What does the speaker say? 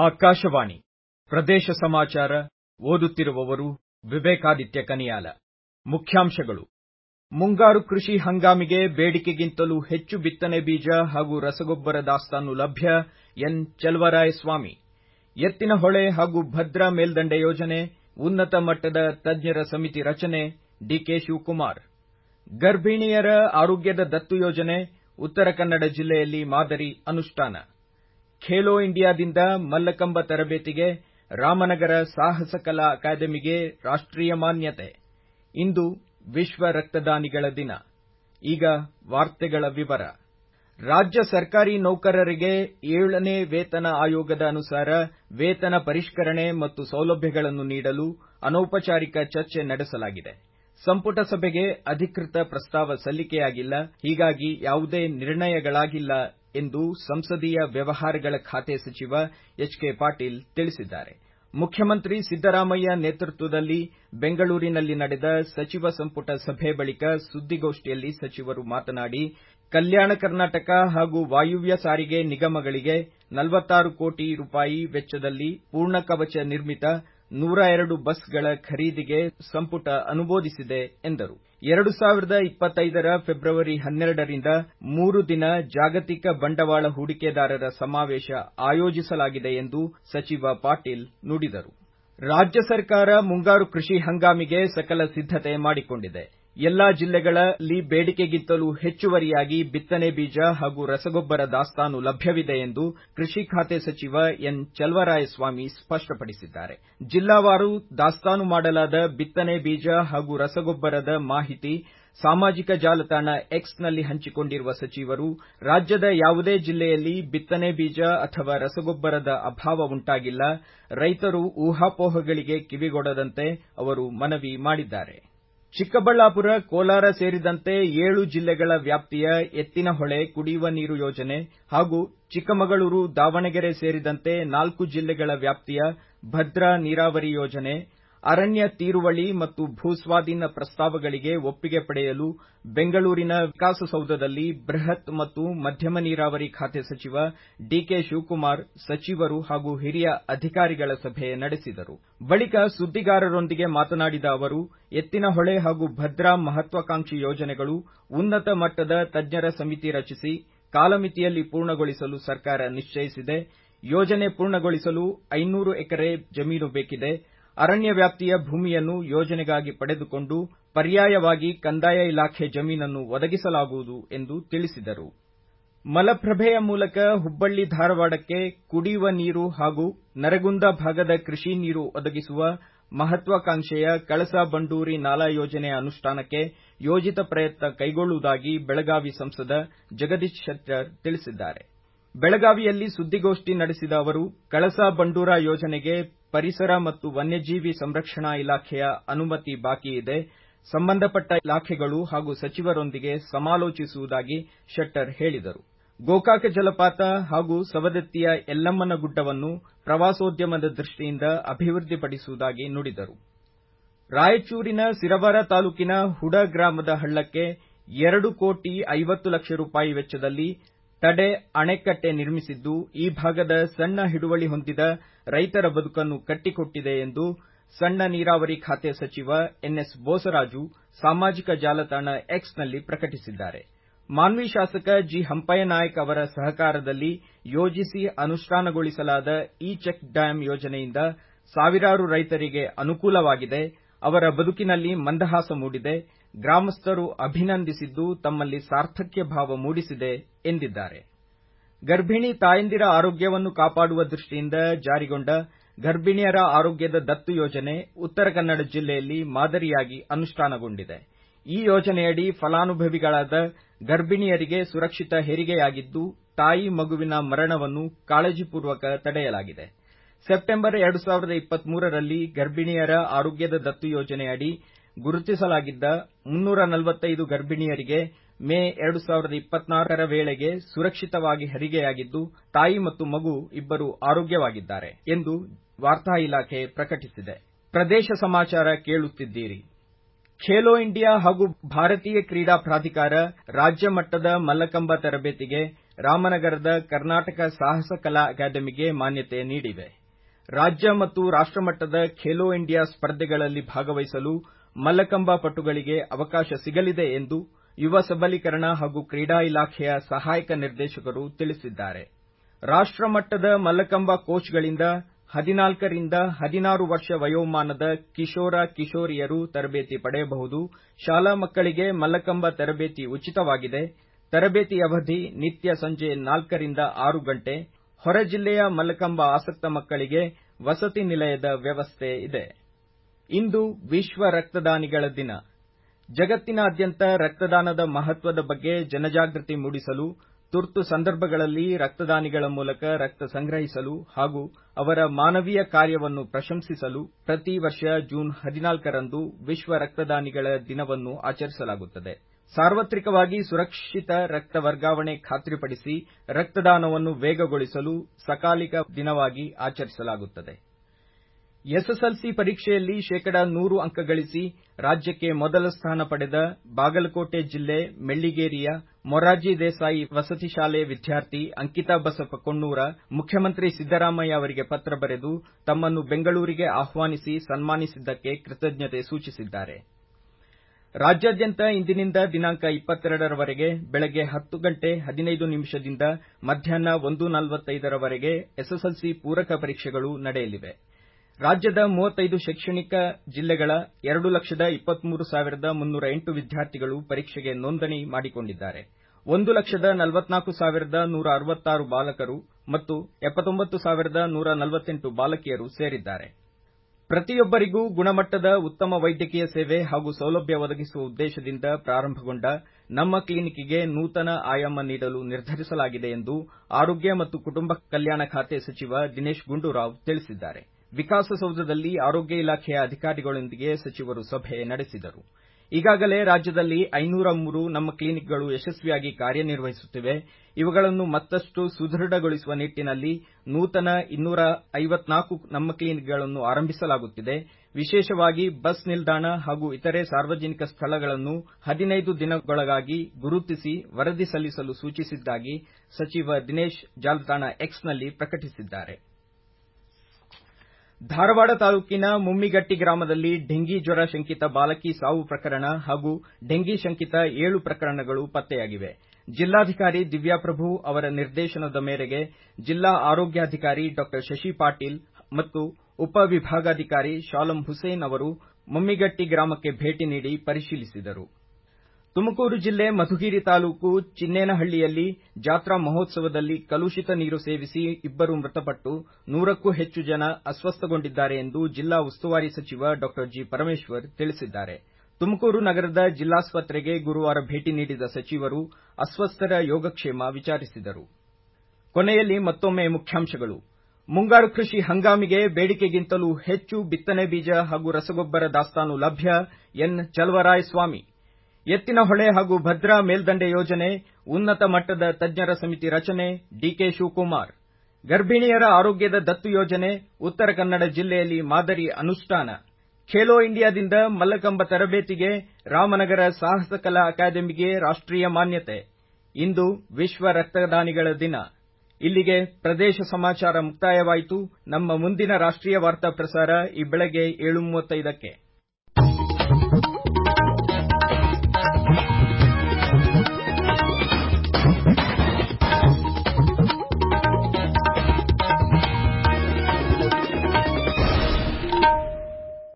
ಆಕಾಶವಾಣಿ ಪ್ರದೇಶ ಸಮಾಚಾರ ಓದುತ್ತಿರುವವರು ವಿವೇಕಾದಿತ್ಯ ಕನಿಯಾಲ ಮುಖ್ಯಾಂಶಗಳು ಮುಂಗಾರು ಕೃಷಿ ಹಂಗಾಮಿಗೆ ಬೇಡಿಕೆಗಿಂತಲೂ ಹೆಚ್ಚು ಬಿತ್ತನೆ ಬೀಜ ಹಾಗೂ ರಸಗೊಬ್ಬರ ದಾಸ್ತಾನು ಲಭ್ಯ ಎನ್ ಚಲುವರಾಯಸ್ವಾಮಿ ಎತ್ತಿನಹೊಳೆ ಹಾಗೂ ಭದ್ರಾ ಮೇಲ್ದಂಡೆ ಯೋಜನೆ ಉನ್ನತ ಮಟ್ಟದ ತಜ್ಞರ ಸಮಿತಿ ರಚನೆ ಡಿಕೆ ಶಿವಕುಮಾರ್ ಗರ್ಭಿಣಿಯರ ಆರೋಗ್ಯದ ದತ್ತು ಯೋಜನೆ ಉತ್ತರ ಕನ್ನಡ ಜಿಲ್ಲೆಯಲ್ಲಿ ಮಾದರಿ ಅನುಷ್ಠಾನ ಖೇಲೋ ಇಂಡಿಯಾದಿಂದ ಮಲ್ಲಕಂಬ ತರಬೇತಿಗೆ ರಾಮನಗರ ಸಾಹಸ ಕಲಾ ಅಕಾಡೆಮಿಗೆ ರಾಷ್ಟ್ರೀಯ ಮಾನ್ಯತೆ ಇಂದು ವಿಶ್ವ ರಕ್ತದಾನಿಗಳ ದಿನ ಈಗ ವಾರ್ತೆಗಳ ವಿವರ ರಾಜ್ಯ ಸರ್ಕಾರಿ ನೌಕರರಿಗೆ ಏಳನೇ ವೇತನ ಆಯೋಗದ ಅನುಸಾರ ವೇತನ ಪರಿಷ್ಕರಣೆ ಮತ್ತು ಸೌಲಭ್ಯಗಳನ್ನು ನೀಡಲು ಅನೌಪಚಾರಿಕ ಚರ್ಚೆ ನಡೆಸಲಾಗಿದೆ ಸಂಪುಟ ಸಭೆಗೆ ಅಧಿಕೃತ ಪ್ರಸ್ತಾವ ಸಲ್ಲಿಕೆಯಾಗಿಲ್ಲ ಹೀಗಾಗಿ ಯಾವುದೇ ನಿರ್ಣಯಗಳಾಗಿಲ್ಲ ಎಂದು ಸಂಸದೀಯ ವ್ಯವಹಾರಗಳ ಖಾತೆ ಸಚಿವ ಎಚ್ ಕೆ ಪಾಟೀಲ್ ತಿಳಿಸಿದ್ದಾರೆ ಮುಖ್ಯಮಂತ್ರಿ ಸಿದ್ದರಾಮಯ್ಯ ನೇತೃತ್ವದಲ್ಲಿ ಬೆಂಗಳೂರಿನಲ್ಲಿ ನಡೆದ ಸಚಿವ ಸಂಪುಟ ಸಭೆ ಬಳಿಕ ಸುದ್ದಿಗೋಷ್ಠಿಯಲ್ಲಿ ಸಚಿವರು ಮಾತನಾಡಿ ಕಲ್ಯಾಣ ಕರ್ನಾಟಕ ಹಾಗೂ ವಾಯುವ್ಯ ಸಾರಿಗೆ ನಿಗಮಗಳಿಗೆ 46 ಕೋಟಿ ರೂಪಾಯಿ ವೆಚ್ಚದಲ್ಲಿ ಪೂರ್ಣ ಕವಚ ನಿರ್ಮಿತ 102 ಬಸ್ಗಳ ಖರೀದಿಗೆ ಸಂಪುಟ ಅನುಮೋದಿಸಿದೆ ಎಂದರು 2025ರ ಫೆಬ್ರವರಿ 12ರಿಂದ ಮೂರು ದಿನ ಜಾಗತಿಕ ಬಂಡವಾಳ ಹೂಡಿಕೆದಾರರ ಸಮಾವೇಶ ಆಯೋಜಿಸಲಾಗಿದೆ ಎಂದು ಸಚಿವ ಪಾಟೀಲ್ ನುಡಿದರು ರಾಜ್ಯ ಸರ್ಕಾರ ಮುಂಗಾರು ಕೃಷಿ ಹಂಗಾಮಿಗೆ ಸಕಲ ಸಿದ್ದತೆ ಮಾಡಿಕೊಂಡಿದೆ ಎಲ್ಲಾ ಜಿಲ್ಲೆಗಳಲ್ಲಿ ಬೇಡಿಕೆಗಿಂತಲೂ ಹೆಚ್ಚುವರಿಯಾಗಿ ಬಿತ್ತನೆ ಬೀಜ ಹಾಗೂ ರಸಗೊಬ್ಬರ ದಾಸ್ತಾನು ಲಭ್ಯವಿದೆ ಎಂದು ಕೃಷಿ ಖಾತೆ ಸಚಿವ ಎನ್ ಚಲುವರಾಯಸ್ವಾಮಿ ಸ್ಪಷ್ಟಪಡಿಸಿದ್ದಾರೆ ಜಿಲ್ಲಾವಾರು ದಾಸ್ತಾನು ಮಾಡಲಾದ ಬಿತ್ತನೆ ಬೀಜ ಹಾಗೂ ರಸಗೊಬ್ಬರದ ಮಾಹಿತಿ ಸಾಮಾಜಿಕ ಜಾಲತಾಣ ಎಕ್ಸ್ನಲ್ಲಿ ಹಂಚಿಕೊಂಡಿರುವ ಸಚಿವರು ರಾಜ್ಯದ ಯಾವುದೇ ಜಿಲ್ಲೆಯಲ್ಲಿ ಬಿತ್ತನೆ ಬೀಜ ಅಥವಾ ರಸಗೊಬ್ಬರದ ಅಭಾವ ಉಂಟಾಗಿಲ್ಲ ರೈತರು ಊಹಾಪೋಹಗಳಿಗೆ ಕಿವಿಗೊಡದಂತೆ ಅವರು ಮನವಿ ಮಾಡಿದ್ದಾರೆ ಚಿಕ್ಕಬಳ್ಳಾಪುರ ಕೋಲಾರ ಸೇರಿದಂತೆ ಏಳು ಜಿಲ್ಲೆಗಳ ವ್ಯಾಪ್ತಿಯ ಎತ್ತಿನಹೊಳೆ ಕುಡಿಯುವ ನೀರು ಯೋಜನೆ ಹಾಗೂ ಚಿಕ್ಕಮಗಳೂರು ದಾವಣಗೆರೆ ಸೇರಿದಂತೆ ನಾಲ್ಕು ಜಿಲ್ಲೆಗಳ ವ್ಯಾಪ್ತಿಯ ಭದ್ರಾ ನೀರಾವರಿ ಯೋಜನೆ ಅರಣ್ಯ ತೀರುವಳಿ ಮತ್ತು ಭೂಸ್ವಾಧೀನ ಪ್ರಸ್ತಾವಗಳಿಗೆ ಒಪ್ಪಿಗೆ ಪಡೆಯಲು ಬೆಂಗಳೂರಿನ ವಿಕಾಸಸೌಧದಲ್ಲಿ ಬೃಹತ್ ಮತ್ತು ಮಧ್ಯಮ ನೀರಾವರಿ ಖಾತೆ ಸಚಿವ ಡಿಕೆ ಶಿವಕುಮಾರ್ ಸಚಿವರು ಹಾಗೂ ಹಿರಿಯ ಅಧಿಕಾರಿಗಳ ಸಭೆ ನಡೆಸಿದರು ಬಳಿಕ ಸುದ್ದಿಗಾರರೊಂದಿಗೆ ಮಾತನಾಡಿದ ಅವರು ಎತ್ತಿನಹೊಳೆ ಹಾಗೂ ಭದ್ರಾ ಮಹತ್ವಾಕಾಂಕ್ಷಿ ಯೋಜನೆಗಳು ಉನ್ನತ ಮಟ್ಟದ ತಜ್ಞರ ಸಮಿತಿ ರಚಿಸಿ ಕಾಲಮಿತಿಯಲ್ಲಿ ಪೂರ್ಣಗೊಳಿಸಲು ಸರ್ಕಾರ ನಿಶ್ಚಯಿಸಿದೆ ಯೋಜನೆ ಪೂರ್ಣಗೊಳಿಸಲು 500 ಎಕರೆ ಜಮೀನು ಬೇಕಿದೆ ಅರಣ್ಯ ವ್ಯಾಪ್ತಿಯ ಭೂಮಿಯನ್ನು ಯೋಜನೆಗಾಗಿ ಪಡೆದುಕೊಂಡು ಪರ್ಯಾಯವಾಗಿ ಕಂದಾಯ ಇಲಾಖೆ ಜಮೀನನ್ನು ಒದಗಿಸಲಾಗುವುದು ಎಂದು ತಿಳಿಸಿದರು ಮಲಪ್ರಭೆಯ ಮೂಲಕ ಹುಬ್ಬಳ್ಳಿ ಧಾರವಾಡಕ್ಕೆ ಕುಡಿಯುವ ನೀರು ಹಾಗೂ ನರಗುಂದ ಭಾಗದ ಕೃಷಿ ನೀರು ಒದಗಿಸುವ ಮಹತ್ವಾಕಾಂಕ್ಷೆಯ ಕಳಸಾ ಬಂಡೂರಿ ನಾಲಾ ಯೋಜನೆಯ ಅನುಷ್ಠಾನಕ್ಕೆ ಯೋಜಿತ ಪ್ರಯತ್ನ ಕೈಗೊಳ್ಳುವುದಾಗಿ ಬೆಳಗಾವಿ ಸಂಸದ ಜಗದೀಶ್ ಶೆಟ್ಟರ್ ತಿಳಿಸಿದ್ದಾರೆ ಬೆಳಗಾವಿಯಲ್ಲಿ ಸುದ್ದಿಗೋಷ್ಠಿ ನಡೆಸಿದ ಅವರು ಕಳಸಾ ಬಂಡೂರ ಯೋಜನೆಗೆ ಪರಿಸರ ಮತ್ತು ವನ್ಯಜೀವಿ ಸಂರಕ್ಷಣಾ ಇಲಾಖೆಯ ಅನುಮತಿ ಬಾಕಿ ಇದೆ ಸಂಬಂಧಪಟ್ಟ ಇಲಾಖೆಗಳು ಹಾಗೂ ಸಚಿವರೊಂದಿಗೆ ಸಮಾಲೋಚಿಸುವುದಾಗಿ ಶೆಟ್ಟರ್ ಹೇಳಿದರು ಗೋಕಾಕ ಜಲಪಾತ ಹಾಗೂ ಸವದತ್ತಿಯ ಯಲ್ಲಮ್ಮನ ಗುಡ್ಡವನ್ನು ಪ್ರವಾಸೋದ್ಯಮದ ದೃಷ್ಟಿಯಿಂದ ಅಭಿವೃದ್ಧಿಪಡಿಸುವುದಾಗಿ ನುಡಿದರು ರಾಯಚೂರಿನ ಸಿರವಾರ ತಾಲೂಕಿನ ಹುಡ ಗ್ರಾಮದ ಹಳ್ಳಕ್ಕೆ ಎರಡು ಕೋಟಿ ಐವತ್ತು ಲಕ್ಷ ರೂಪಾಯಿ ವೆಚ್ಚದಲ್ಲಿ ತಡೆ ಅಣೆಕಟ್ಟೆ ನಿರ್ಮಿಸಿದ್ದು ಈ ಭಾಗದ ಸಣ್ಣ ಹಿಡುವಳಿ ಹೊಂದಿದ ರೈತರ ಬದುಕನ್ನು ಕಟ್ಟಿಕೊಟ್ಟಿದೆ ಎಂದು ಸಣ್ಣ ನೀರಾವರಿ ಖಾತೆ ಸಚಿವ ಎನ್ಎಸ್ ಬೋಸರಾಜು ಸಾಮಾಜಿಕ ಜಾಲತಾಣ ಎಕ್ಸ್ನಲ್ಲಿ ಪ್ರಕಟಿಸಿದ್ದಾರೆ ಮಾನ್ವಿ ಶಾಸಕ ಜಿ ಹಂಪಯ್ಯನಾಯ್ಕ ಅವರ ಸಹಕಾರದಲ್ಲಿ ಯೋಜಿಸಿ ಅನುಷ್ಠಾನಗೊಳಿಸಲಾದ ಇ ಚೆಕ್ ಡ್ಯಾಂ ಯೋಜನೆಯಿಂದ ಸಾವಿರಾರು ರೈತರಿಗೆ ಅನುಕೂಲವಾಗಿದೆ ಅವರ ಬದುಕಿನಲ್ಲಿ ಮಂದಹಾಸ ಮೂಡಿದೆ ಗ್ರಾಮಸ್ಥರು ಅಭಿನಂದಿಸಿದ್ದು ತಮ್ಮಲ್ಲಿ ಸಾರ್ಥಕ್ಯ ಭಾವ ಮೂಡಿಸಿದೆ ಎಂದಿದ್ದಾರೆ ಗರ್ಭಿಣಿ ತಾಯಂದಿರ ಆರೋಗ್ಯವನ್ನು ಕಾಪಾಡುವ ದೃಷ್ಟಿಯಿಂದ ಜಾರಿಗೊಂಡ ಗರ್ಭಿಣಿಯರ ಆರೋಗ್ಯದ ದತ್ತು ಯೋಜನೆ ಉತ್ತರ ಕನ್ನಡ ಜಿಲ್ಲೆಯಲ್ಲಿ ಮಾದರಿಯಾಗಿ ಅನುಷ್ಠಾನಗೊಂಡಿದೆ ಈ ಯೋಜನೆಯಡಿ ಫಲಾನುಭವಿಗಳಾದ ಗರ್ಭಿಣಿಯರಿಗೆ ಸುರಕ್ಷಿತ ಹೆರಿಗೆಯಾಗಿದ್ದು ತಾಯಿ ಮಗುವಿನ ಮರಣವನ್ನು ಕಾಳಜಿಪೂರ್ವಕ ತಡೆಯಲಾಗಿದೆ ಸೆಪ್ಟೆಂಬರ್ 2023ರಲ್ಲಿ ಗರ್ಭಿಣಿಯರ ಆರೋಗ್ಯದ ದತ್ತು ಯೋಜನೆಯಡಿ ಗುರುತಿಸಲಾಗಿದ್ದ 345 ಗರ್ಭಿಣಿಯರಿಗೆ ಮೇ 2024ರ ವೇಳೆಗೆ ಸುರಕ್ಷಿತವಾಗಿ ಹೆರಿಗೆಯಾಗಿದ್ದು ತಾಯಿ ಮತ್ತು ಮಗು ಇಬ್ಬರೂ ಆರೋಗ್ಯವಾಗಿದ್ದಾರೆ ಎಂದು ವಾರ್ತಾ ಇಲಾಖೆ ಪ್ರಕಟಿಸಿದೆ ಪ್ರದೇಶ ಸಮಾಚಾರ ಕೇಳುತ್ತಿದ್ದೀರಿ ಖೇಲೋ ಇಂಡಿಯಾ ಹಾಗೂ ಭಾರತೀಯ ಕ್ರೀಡಾ ಪ್ರಾಧಿಕಾರ ರಾಜ್ಯ ಮಟ್ಟದ ಮಲ್ಲಕಂಬ ತರಬೇತಿಗೆ ರಾಮನಗರದ ಕರ್ನಾಟಕ ಸಾಹಸ ಕಲಾ ಅಕಾಡೆಮಿಗೆ ಮಾನ್ಯತೆ ನೀಡಿವೆ ರಾಜ್ಯ ಮತ್ತು ರಾಷ್ಟ್ರಮಟ್ಟದ ಖೇಲೋ ಇಂಡಿಯಾ ಸ್ಪರ್ಧೆಗಳಲ್ಲಿ ಭಾಗವಹಿಸಲು ಮಲ್ಲಕಂಬ ಪಟುಗಳಿಗೆ ಅವಕಾಶ ಸಿಗಲಿದೆ ಎಂದು ಯುವ ಸಬಲೀಕರಣ ಹಾಗೂ ಕ್ರೀಡಾ ಇಲಾಖೆಯ ಸಹಾಯಕ ನಿರ್ದೇಶಕರು ತಿಳಿಸಿದ್ದಾರೆ ರಾಷ್ಟ್ರಮಟ್ಟದ ಮಲ್ಲಕಂಬ ಕೋಚ್ಗಳಿಂದ ಹದಿನಾಲ್ಕರಿಂದ ಹದಿನಾರು ವರ್ಷ ವಯೋಮಾನದ ಕಿಶೋರ ಕಿಶೋರಿಯರು ತರಬೇತಿ ಪಡೆಯಬಹುದು ಶಾಲಾ ಮಕ್ಕಳಿಗೆ ಮಲ್ಲಕಂಬ ತರಬೇತಿ ಉಚಿತವಾಗಿದೆ ತರಬೇತಿ ಅವಧಿ ನಿತ್ಯ ಸಂಜೆ ನಾಲ್ಕರಿಂದ ಆರು ಗಂಟೆ ಹೊರ ಜಿಲ್ಲೆಯ ಮಲ್ಲಕಂಬ ಆಸಕ್ತ ಮಕ್ಕಳಿಗೆ ವಸತಿ ನಿಲಯದ ವ್ಯವಸ್ಥೆ ಇದೆ ಇಂದು ವಿಶ್ವ ರಕ್ತದಾನಿಗಳ ದಿನ ಜಗತ್ತಿನಾದ್ಯಂತ ರಕ್ತದಾನದ ಮಹತ್ವದ ಬಗ್ಗೆ ಜನಜಾಗೃತಿ ಮೂಡಿಸಲು ತುರ್ತು ಸಂದರ್ಭಗಳಲ್ಲಿ ರಕ್ತದಾನಿಗಳ ಮೂಲಕ ರಕ್ತ ಸಂಗ್ರಹಿಸಲು ಹಾಗೂ ಅವರ ಮಾನವೀಯ ಕಾರ್ಯವನ್ನು ಪ್ರಶಂಸಿಸಲು ಪ್ರತಿ ವರ್ಷ ಜೂನ್ 14ರಂದು ವಿಶ್ವ ರಕ್ತದಾನಿಗಳ ದಿನವನ್ನು ಆಚರಿಸಲಾಗುತ್ತದೆ ಸಾರ್ವತ್ರಿಕವಾಗಿ ಸುರಕ್ಷಿತ ರಕ್ತ ವರ್ಗಾವಣೆ ಖಾತ್ರಿಪಡಿಸಿ ರಕ್ತದಾನವನ್ನು ವೇಗಗೊಳಿಸಲು ಸಕಾಲಿಕ ದಿನವಾಗಿ ಆಚರಿಸಲಾಗುತ್ತದೆ ಎಸ್ಎಸ್ಎಲ್ಸಿ ಪರೀಕ್ಷೆಯಲ್ಲಿ ಶೇಕಡ ನೂರು ಅಂಕ ಗಳಿಸಿ ರಾಜ್ಯಕ್ಕೆ ಮೊದಲ ಸ್ಥಾನ ಪಡೆದ ಬಾಗಲಕೋಟೆ ಜಿಲ್ಲೆ ಮೆಳ್ಳಿಗೇರಿಯ ಮೊರಾರ್ಜಿ ದೇಸಾಯಿ ವಸತಿ ಶಾಲೆ ವಿದ್ಯಾರ್ಥಿ ಅಂಕಿತಾ ಬಸಪ್ಪ ಕೊಣ್ಣೂರ ಮುಖ್ಯಮಂತ್ರಿ ಸಿದ್ದರಾಮಯ್ಯ ಅವರಿಗೆ ಪತ್ರ ಬರೆದು ತಮ್ಮನ್ನು ಬೆಂಗಳೂರಿಗೆ ಆಹ್ವಾನಿಸಿ ಸನ್ಮಾನಿಸಿದ್ದಕ್ಕೆ ಕೃತಜ್ಞತೆ ಸೂಚಿಸಿದ್ದಾರೆ ರಾಜ್ಯಾದ್ಯಂತ ಇಂದಿನಿಂದ ದಿನಾಂಕ 22ರವರೆಗೆ ಬೆಳಗ್ಗೆ 10 ಗಂಟೆ 15 ನಿಮಿಷದಿಂದ ಮಧ್ಯಾಹ್ನ 1:45 ರವರೆಗೆ ಎಸ್ಎಸ್ಎಲ್ಸಿ ಪೂರಕ ಪರೀಕ್ಷೆಗಳು ನಡೆಯಲಿವೆ ರಾಜ್ಯದ 35 ಶೈಕ್ಷಣಿಕ ಜಿಲ್ಲೆಗಳ 2 ಲಕ್ಷದ 23 ಸಾವಿರದ 308 ವಿದ್ಯಾರ್ಥಿಗಳು ಪರೀಕ್ಷೆಗೆ ನೋಂದಣಿ ಮಾಡಿಕೊಂಡಿದ್ದಾರೆ 1 ಲಕ್ಷದ 44 ಸಾವಿರದ 166 ಬಾಲಕರು ಮತ್ತು 79 ಸಾವಿರದ 148 ಬಾಲಕಿಯರು ಸೇರಿದ್ದಾರೆ ಪ್ರತಿಯೊಬ್ಬರಿಗೂ ಗುಣಮಟ್ಟದ ಉತ್ತಮ ವೈದ್ಯಕೀಯ ಸೇವೆ ಹಾಗೂ ಸೌಲಭ್ಯ ಒದಗಿಸುವ ಉದ್ದೇಶದಿಂದ ಪ್ರಾರಂಭಗೊಂಡ ನಮ್ಮ ಕ್ಲಿನಿಕ್ಗೆ ನೂತನ ಆಯಾಮ ನೀಡಲು ನಿರ್ಧರಿಸಲಾಗಿದೆ ಎಂದು ಆರೋಗ್ಯ ಮತ್ತು ಕುಟುಂಬ ಕಲ್ಯಾಣ ಖಾತೆ ಸಚಿವ ದಿನೇಶ್ ಗುಂಡೂರಾವ್ ತಿಳಿಸಿದ್ದಾರೆ ವಿಕಾಸಸೌಧದಲ್ಲಿ ಆರೋಗ್ಯ ಇಲಾಖೆಯ ಅಧಿಕಾರಿಗಳೊಂದಿಗೆ ಸಚಿವರು ಸಭೆ ನಡೆಸಿದರು ಈಗಾಗಲೇ ರಾಜ್ಯದಲ್ಲಿ 503 ನಮ್ಮ ಕ್ಲಿನಿಕ್ಗಳು ಯಶಸ್ವಿಯಾಗಿ ಕಾರ್ಯನಿರ್ವಹಿಸುತ್ತಿವೆ ಇವುಗಳನ್ನು ಮತ್ತಷ್ಟು ಸುದೃಢಗೊಳಿಸುವ ನಿಟ್ಟಿನಲ್ಲಿ ನೂತನ 254 ನಮ್ಮ ಕ್ಲಿನಿಕ್ಗಳನ್ನು ಆರಂಭಿಸಲಾಗುತ್ತಿದೆ ವಿಶೇಷವಾಗಿ ಬಸ್ ನಿಲ್ದಾಣ ಹಾಗೂ ಇತರೆ ಸಾರ್ವಜನಿಕ ಸ್ಥಳಗಳನ್ನು 15 ದಿನಗಳೊಳಗಾಗಿ ಗುರುತಿಸಿ ವರದಿ ಸಲ್ಲಿಸಲು ಸೂಚಿಸಿದ್ದಾಗಿ ಸಚಿವ ದಿನೇಶ್ ಜಾಲತಾಣ ಎಕ್ಸ್ನಲ್ಲಿ ಪ್ರಕಟಿಸಿದ್ದಾರೆ ಧಾರವಾಡ ತಾಲೂಕಿನ ಮುಮ್ಮಿಗಟ್ಟಿ ಗ್ರಾಮದಲ್ಲಿ ಡೆಂಗಿ ಜ್ವರ ಶಂಕಿತ ಬಾಲಕಿ ಸಾವು ಪ್ರಕರಣ ಹಾಗೂ ಡೆಂಗಿ ಶಂಕಿತ ಏಳು ಪ್ರಕರಣಗಳು ಪತ್ತೆಯಾಗಿವೆ ಜಿಲ್ಲಾಧಿಕಾರಿ ದಿವ್ಯಾಪ್ರಭು ಅವರ ನಿರ್ದೇಶನದ ಮೇರೆಗೆ ಜಿಲ್ಲಾ ಆರೋಗ್ಯಾಧಿಕಾರಿ ಡಾ ಶಶಿ ಪಾಟೀಲ್ ಮತ್ತು ಉಪವಿಭಾಗಾಧಿಕಾರಿ ಶಾಲಂ ಹುಸೇನ್ ಅವರು ಮುಮ್ಮಿಗಟ್ಟಿ ಗ್ರಾಮಕ್ಕೆ ಭೇಟಿ ನೀಡಿ ಪರಿಶೀಲಿಸಿದರು ತುಮಕೂರು ಜಿಲ್ಲೆ ಮಧುಗಿರಿ ತಾಲೂಕು ಚಿನ್ನೇನಹಳ್ಳಿಯಲ್ಲಿ ಜಾತ್ರಾ ಮಹೋತ್ಸವದಲ್ಲಿ ಕಲುಷಿತ ನೀರು ಸೇವಿಸಿ ಇಬ್ಬರು ಮೃತಪಟ್ಟು ನೂರಕ್ಕೂ ಹೆಚ್ಚು ಜನ ಅಸ್ವಸ್ಥಗೊಂಡಿದ್ದಾರೆ ಎಂದು ಜಿಲ್ಲಾ ಉಸ್ತುವಾರಿ ಸಚಿವ ಡಾ ಜಿ ಪರಮೇಶ್ವರ್ ತಿಳಿಸಿದ್ದಾರೆ ತುಮಕೂರು ನಗರದ ಜಿಲ್ಲಾಸ್ಪತ್ರೆಗೆ ಗುರುವಾರ ಭೇಟಿ ನೀಡಿದ ಸಚಿವರು ಅಸ್ವಸ್ಥರ ಯೋಗಕ್ಷೇಮ ವಿಚಾರಿಸಿದರು ಕೊನೆಯಲ್ಲಿ ಮತ್ತೊಮ್ಮೆ ಮುಖ್ಯಾಂಶಗಳು ಮುಂಗಾರು ಕೃಷಿ ಹಂಗಾಮಿಗೆ ಬೇಡಿಕೆಗಿಂತಲೂ ಹೆಚ್ಚು ಬಿತ್ತನೆ ಬೀಜ ಹಾಗೂ ರಸಗೊಬ್ಬರ ದಾಸ್ತಾನು ಲಭ್ಯ ಎನ್ ಚಲವರಾಯಸ್ವಾಮಿ ಎತ್ತಿನಹೊಳೆ ಹಾಗೂ ಭದ್ರಾ ಮೇಲ್ದಂಡೆ ಯೋಜನೆ ಉನ್ನತ ಮಟ್ಟದ ತಜ್ಞರ ಸಮಿತಿ ರಚನೆ ಡಿಕೆ ಶಿವಕುಮಾರ್ ಗರ್ಭಿಣಿಯರ ಆರೋಗ್ಯದ ದತ್ತು ಯೋಜನೆ ಉತ್ತರ ಕನ್ನಡ ಜಿಲ್ಲೆಯಲ್ಲಿ ಮಾದರಿ ಅನುಷ್ಠಾನ ಖೇಲೋ ಇಂಡಿಯಾದಿಂದ ಮಲ್ಲಕಂಬ ತರಬೇತಿಗೆ ರಾಮನಗರ ಸಾಹಸ ಕಲಾ ಅಕಾಡೆಮಿಗೆ ರಾಷ್ಟ್ರೀಯ ಮಾನ್ಯತೆ ಇಂದು ವಿಶ್ವ ರಕ್ತದಾನಿಗಳ ದಿನ ಇಲ್ಲಿಗೆ ಪ್ರದೇಶ ಸಮಾಚಾರ ಮುಕ್ತಾಯವಾಯಿತು ನಮ್ಮ ಮುಂದಿನ ರಾಷ್ಟ್ರೀಯ ವಾರ್ತಾ ಪ್ರಸಾರ ಈ ಬೆಳಗ್ಗೆ 7:35ಕ್ಕೆ